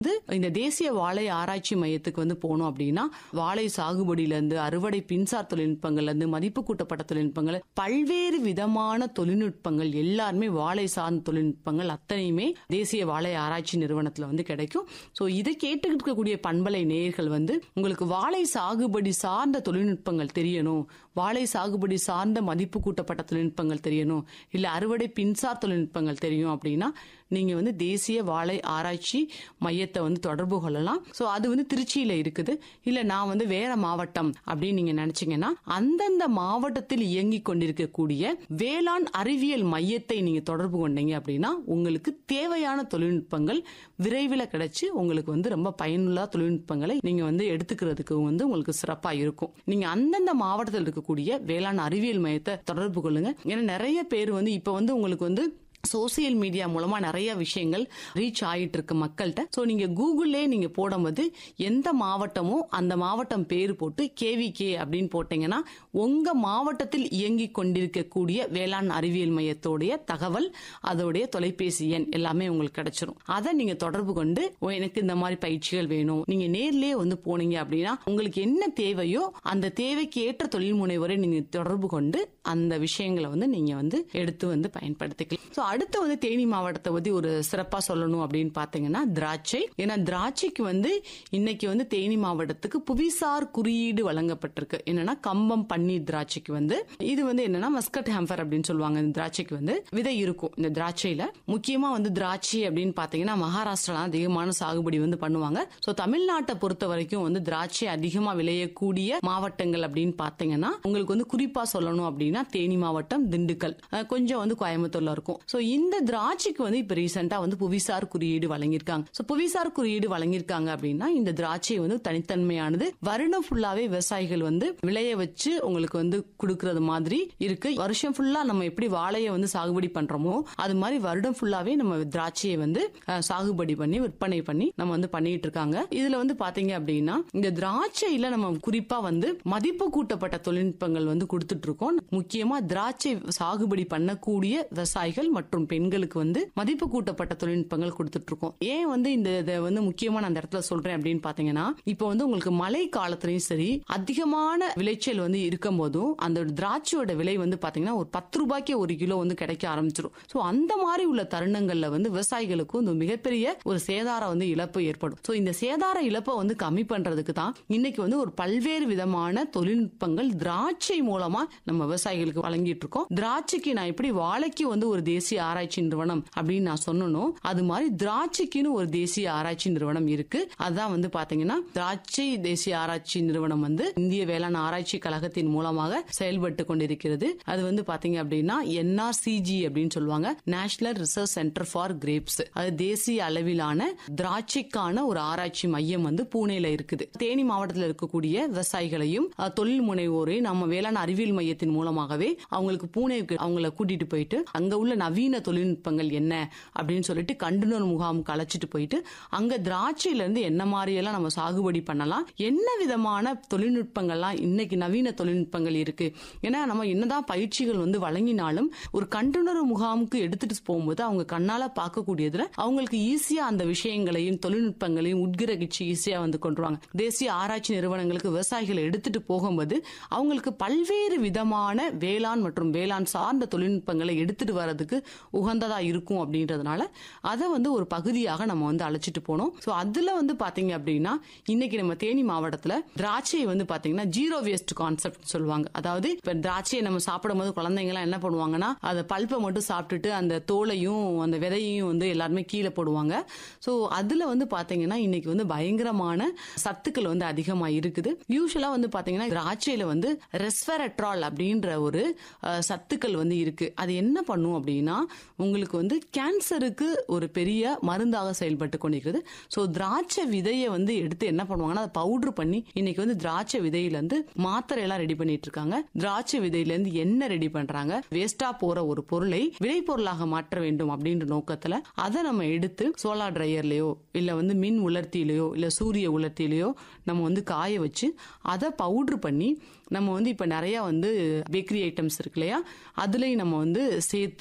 வந்து இந்த தேசிய வாழை ஆராய்ச்சி மையத்துக்கு வந்து போனோம் அப்படின்னா வாழை சாகுபடியில இருந்து அறுவடை பின்சார் தொழில்நுட்பங்கள்ல இருந்து மதிப்பு கூட்டப்பட்ட தொழில்நுட்பங்கள் பல்வேறு விதமான தொழில்நுட்பங்கள் எல்லாருமே வாழை சார்ந்த தொழில்நுட்பங்கள் அத்தனையுமே தேசிய வாழை ஆராய்ச்சி நிறுவனத்துல வந்து கிடைக்கும் சோ இதை கேட்டுக்கிட்டு இருக்கக்கூடிய பண்பலை நேயர்கள் வந்து உங்களுக்கு வாழை சாகுபடி சார்ந்த தொழில்நுட்பங்கள் தெரியணும் வாழை சாகுபடி சார்ந்த மதிப்பு கூட்டப்பட்ட தொழில்நுட்பங்கள் தெரியணும் இல்ல அறுவடை பின்சார் தொழில்நுட்பங்கள் தெரியும் அப்படின்னா நீங்க வந்து தேசிய வாழை ஆராய்ச்சி மையத்தை வந்து தொடர்பு கொள்ளலாம் சோ அது வந்து திருச்சியில இருக்குது இல்ல நான் வந்து வேற மாவட்டம் அப்படின்னு நீங்க நினைச்சீங்கன்னா அந்தந்த மாவட்டத்தில் இயங்கி கொண்டிருக்கக்கூடிய வேளாண் அறிவியல் மையத்தை நீங்க தொடர்பு கொண்டீங்க அப்படின்னா உங்களுக்கு தேவையான தொழில்நுட்பங்கள் விரைவில் கிடைச்சு உங்களுக்கு வந்து ரொம்ப பயனுள்ள தொழில்நுட்பங்களை நீங்க வந்து எடுத்துக்கிறதுக்கு வந்து உங்களுக்கு சிறப்பா இருக்கும் நீங்க அந்தந்த மாவட்டத்தில் இருக்கக்கூடிய வேளாண் அறிவியல் மையத்தை தொடர்பு கொள்ளுங்க ஏன்னா நிறைய பேர் வந்து இப்ப வந்து உங்களுக்கு வந்து சோசியல் மீடியா மூலமா நிறைய விஷயங்கள் ரீச் ஆயிட்டு இருக்கு மக்கள்கிட்ட சோ நீங்க கூகுள்லே நீங்க போடும்போது எந்த மாவட்டமோ அந்த மாவட்டம் பேர் போட்டு கேவிகே அப்படின்னு போட்டீங்கன்னா உங்க மாவட்டத்தில் இயங்கி கொண்டிருக்கக்கூடிய வேளாண் அறிவியல் மையத்தோடைய தகவல் அதோடைய தொலைபேசி எண் எல்லாமே உங்களுக்கு கிடைச்சிரும் அதை நீங்க தொடர்பு கொண்டு "ஓ, எனக்கு இந்த மாதிரி பயிற்சிகள் வேணும் நீங்க நேர்லயே வந்து போனீங்க அப்படின்னா உங்களுக்கு என்ன தேவையோ அந்த தேவைக்கு ஏற்ற தொழில் முனைவரை நீங்க தொடர்பு கொண்டு அந்த விஷயங்களை வந்து நீங்க வந்து எடுத்து வந்து பயன்படுத்திக்கலாம் சோ அடுத்து வந்து தேனி மாவட்டத்தை பத்தி ஒரு சிறப்பா சொல்லணும் அப்படின்னு பாத்தீங்கன்னா திராட்சை ஏன்னா திராட்சைக்கு வந்து இன்னைக்கு வந்து தேனி மாவட்டத்துக்கு புவிசார் குறியீடு வழங்கப்பட்டிருக்கு என்னன்னா கம்பம் பன்னீர் திராட்சைக்கு வந்து இது வந்து என்னன்னா மஸ்கட் ஹேம்பர் அப்படின்னு சொல்லுவாங்க இந்த திராட்சைக்கு வந்து விதை இருக்கும் இந்த திராட்சையில முக்கியமா வந்து திராட்சை அப்படின்னு பாத்தீங்கன்னா மகாராஷ்டிரா அதிகமான சாகுபடி வந்து பண்ணுவாங்க சோ தமிழ்நாட்டை பொறுத்த வரைக்கும் வந்து திராட்சை அதிகமா விளையக்கூடிய மாவட்டங்கள் அப்படின்னு பாத்தீங்கன்னா உங்களுக்கு வந்து குறிப்பா சொல்லணும் அப்படின்னா தேனி மாவட்டம் திண்டுக்கல் அஹ் கொஞ்சம் வந்து கோயம்புத்தூர்ல இருக்கும் சோ இந்த திராட்சைக்கு வந்து இப்ப ரீசெண்டா வந்து புவிசார் குறியீடு வழங்கியிருக்காங்க சோ புவிசார் குறியீடு வழங்கியிருக்காங்க அப்படின்னா இந்த திராட்சை வந்து தனித்தன்மையானது வருடம் ஃபுல்லாவே விவசாயிகள் வந்து விளைய வச்சு உங்களுக்கு வந்து கொடுக்கறது மாதிரி இருக்கு வருஷம் ஃபுல்லா நம்ம எப்படி வாழையை வந்து சாகுபடி பண்றோமோ அது மாதிரி வருடம் ஃபுல்லாவே நம்ம திராட்சையை வந்து அஹ், சாகுபடி பண்ணி விற்பனை பண்ணி நம்ம வந்து பண்ணிட்டு இருக்காங்க இதுல வந்து பாத்தீங்க அப்படின்னா இந்த திராட்சையில நம்ம குறிப்பா வந்து மதிப்பு கூட்டப்பட்ட தொழில்நுட்பங்கள் வந்து கொடுத்துட்டு இருக்கோம் முக்கியமா திராட்சை சாகுபடி பண்ணக்கூடிய விவசாயிகள் மற்றும் பெண்களுக்கு வந்து மதிப்பு கூட்டப்பட்ட தொழில்நுட்பங்கள் கொடுத்துட்டு இருக்கோம் ஏன் வந்து இந்த இதை வந்து முக்கியமா நான் அந்த இடத்துல சொல்றேன் அப்படின்னு பாத்தீங்கன்னா இப்போ வந்து உங்களுக்கு மழை காலத்திலயும் சரி அதிகமான விளைச்சல் வந்து இருக்கும் போதும் அந்த திராட்சையோட விலை வந்து பாத்தீங்கன்னா ஒரு பத்து ரூபாய்க்கு ஒரு கிலோ வந்து கிடைக்க ஆரம்பிச்சிடும் சோ அந்த மாதிரி உள்ள தருணங்கள்ல வந்து விவசாயிகளுக்கு வந்து மிகப்பெரிய ஒரு சேதார வந்து இழப்பு ஏற்படும் சோ இந்த சேதார இழப்பை வந்து கம்மி பண்றதுக்கு தான் இன்னைக்கு வந்து ஒரு பல்வேறு விதமான தொழில்நுட்பங்கள் திராட்சை மூலமா நம்ம விவசாயிகளுக்கு வழங்கிட்டு இருக்கோம் திராட்சைக்கு நான் எப்படி வாழைக்கு வந்து ஒரு தேசிய ஆராய்ச்சி நிறுவனம் அப்படின்னு நான் சொன்னனோ அது மாதிரி திராட்சைக்குன்னு ஒரு தேசிய ஆராய்ச்சி நிறுவனம் இருக்கு அதான் வந்து பாத்தீங்கன்னா திராட்சை தேசிய ஆராய்ச்சி நிறுவனம் வந்து இந்திய வேளாண் ஆராய்ச்சி கழகத்தின் மூலமாக செயல்பட்டு கொண்டிருக்கிறது அது வந்து பாத்தீங்க அப்படின்னா என்ஆர்சிஜி அப்படின்னு சொல்லுவாங்க national research centre for grapes அது தேசிய அளவிலான திராட்சைக்கான ஒரு ஆராய்ச்சி மையம் வந்து பூனேல இருக்குது தேனி மாவட்டத்தில் இருக்கக்கூடிய விவசாயிகளையும் அஹ், தொழில் முனைவோரையும் நம்ம வேளாண் அறிவியல் மையத்தின் மூலமாகவே அவங்களுக்கு பூனேவுக்கு அவங்கள கூட்டிட்டு போயிட்டு அங்க உள்ள நவீன தொழில்நுட்பங்கள் என்ன அப்படின்னு சொல்லிட்டு கண்டுணர் முகாமுக்கு அழைச்சிட்டு போயிட்டு அங்க திராட்சையில இருந்து என்ன மாதிரி எல்லாம் நம்ம சாகுபடி பண்ணலாம் என்ன விதமான தொழில்நுட்பங்கள்லாம் இன்னைக்கு நவீன தொழில்நுட்பங்கள் இருக்கு ஏன்னா நம்ம என்னதான் பயிற்சிகள் வந்து வழங்கினாலும் ஒரு கண்டுணர்வு முகாமுக்கு எடுத்துட்டு போகும்போது அவங்க கண்ணால பார்க்கக்கூடியதுல அவங்களுக்கு ஈஸியா அந்த விஷயங்களையும் தொழில்நுட்பங்களையும் உட்கிரகிச்சு ஈஸியா வந்து கொண்டுருவாங்க தேசிய ஆராய்ச்சி நிறுவனங்களுக்கு விவசாயிகளை எடுத்துட்டு போகும்போது அவங்களுக்கு பல்வேறு விதமான வேளாண் மற்றும் வேளாண் சார்ந்த தொழில்நுட்பங்களை எடுத்துட்டு வர்றதுக்கு உகந்ததா இருக்கும் அப்படின்றதுனால அதை வந்து ஒரு பகுதியாக நம்ம வந்து அழைச்சிட்டு போனோம் சோ அதுல வந்து பாத்தீங்க அப்படின்னா இன்னைக்கு நம்ம தேனி மாவட்டத்துல திராட்சையை வந்து பாத்தீங்கன்னா ஜீரோ வேஸ்ட் கான்செப்ட் சொல்லுவாங்க அதாவது இப்ப திராட்சையை நம்ம சாப்பிடும் போது குழந்தைங்க எல்லாம் என்ன பண்ணுவாங்கன்னா அதை பல்ப்பை மட்டும் சாப்பிட்டுட்டு அந்த தோலையும் அந்த விதையையும் வந்து எல்லாருமே கீழே போடுவாங்க சோ அதுல வந்து பாத்தீங்கன்னா இன்னைக்கு வந்து பயங்கரமான சத்துக்கள் வந்து அதிகமா இருக்குது யூஸ்வலா வந்து பாத்தீங்கன்னா திராட்சையில வந்து ரெஸ்வெரட்ரால் அப்படின்ற ஒரு அஹ், சத்துக்கள் வந்து இருக்கு அது என்ன பண்ணும் அப்படின்னா உங்களுக்கு வந்து கேன்சருக்கு ஒரு பெரிய மருந்தாக செயல்பட்டு கொண்டிருக்கிறது ஸோ திராட்சை விதையை வந்து எடுத்து என்ன பண்ணுவாங்கன்னா அதை பவுடர் பண்ணி இன்னைக்கு வந்து திராட்சை விதையில இருந்து மாத்திரை எல்லாம் ரெடி பண்ணிட்டு இருக்காங்க திராட்சை விதையில இருந்து என்ன ரெடி பண்றாங்க வேஸ்டா போற ஒரு பொருளை விளைபொருளாக மாற்ற வேண்டும் அப்படின்ற நோக்கத்துல அதை நம்ம எடுத்து சோலார் ட்ரையர்லயோ இல்ல வந்து மின் உலர்த்தியிலயோ இல்ல சூரிய உலர்த்தியிலயோ நம்ம வந்து காய வச்சு அதை பவுடர் பண்ணி நம்ம வந்து இப்ப நிறைய வந்து பேக்கரி ஐட்டம்ஸ் இருக்கு இல்லையா அதுலயும் நம்ம வந்து சேர்த்து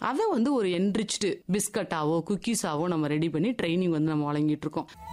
அதை வந்து ஒரு என்ரிச்டு பிஸ்கட்டாவோ குக்கீஸாவோ நம்ம ரெடி பண்ணி ட்ரைனிங் வந்து நம்ம வழங்கிட்டு இருக்கோம்